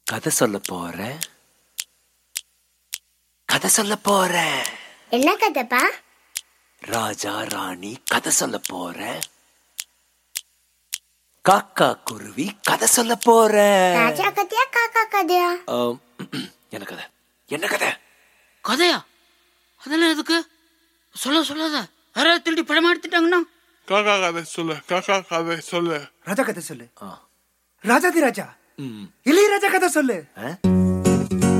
கதை சொல்ல போறேன் கதை சொல்ல போறேன் என்ன கதைப்பா ராஜா ராணி கதை சொல்ல போறேன் காக்கா குருவி கதை சொல்ல போறேன் ராஜா கதையா காக்கா கதையா ஆம், என்ன கதை என்ன கதை கதையா அதெல்லாம் எதுக்கு சொல்ல சொல்லாத யாராவது திருடி படமா எடுத்துட்டாங்கன்னா காக்கா கதை சொல்லு காக்கா கதை சொல்லு ராஜா கதை சொல்லு ஆ. ராஜாதி ராஜா ம். இளையராஜா கதை சொல்லு ஆ?